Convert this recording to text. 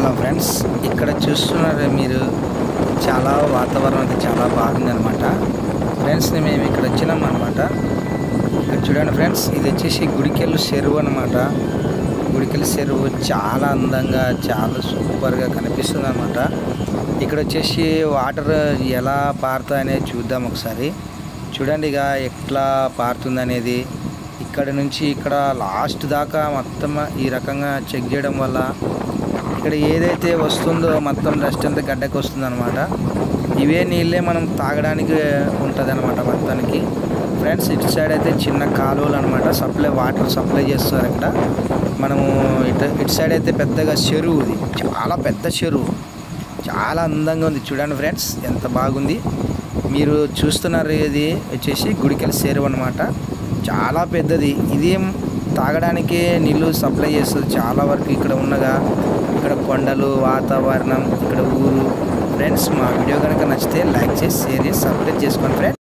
hello friends ఇక్కడ చూస్తున్నారు మీరు చాలా వాతావరణం అయితే చాలా బాగుంది అనమాట ఫ్రెండ్స్ మేము ఇక్కడ వచ్చినాం అనమాట ఇక్కడ చూడండి ఫ్రెండ్స్ ఇది వచ్చేసి గుడికెళ్ళు చెరువు అనమాట గుడికెళ్ళి చెరువు చాలా అందంగా చాలా సూపర్గా కనిపిస్తుంది అనమాట ఇక్కడ వచ్చేసి వాటర్ ఎలా పారుతాయి అనేది చూద్దాం ఒకసారి చూడండి ఇక ఎట్లా పారుతుంది అనేది ఇక్కడ నుంచి ఇక్కడ లాస్ట్ దాకా మొత్తం ఈ రకంగా చెక్ చేయడం వల్ల ఇక్కడ ఏదైతే వస్తుందో మొత్తం డస్ట్ అంతా గడ్డకి వస్తుంది అనమాట ఇవే నీళ్ళే మనం తాగడానికి ఉంటుంది అనమాట మొత్తానికి ఫ్రెండ్స్ ఇటు సైడ్ అయితే చిన్న కాలువలు అనమాట సప్లై వాటర్ సప్లై చేస్తారు ఇక్కడ మనము ఇటు ఇటు సైడ్ అయితే పెద్దగా చెరువు ఇది చాలా పెద్ద చెరువు చాలా అందంగా ఉంది చూడండి ఫ్రెండ్స్ ఎంత బాగుంది మీరు చూస్తున్నారు ఇది వచ్చేసి గుడికెళ్ళి చెరువు అనమాట చాలా పెద్దది ఇది తాగడానికి నీళ్ళు సప్లై చేస్తుంది చాలా వరకు ఇక్కడ ఉన్నగా ఇక్కడ కొండలు వాతావరణం ఇక్కడ ఊరు ఫ్రెండ్స్ మా వీడియో కనుక నచ్చితే లైక్ చేసి షేర్ చేసి సబ్స్క్రైబ్ చేసుకోండి ఫ్రెండ్స్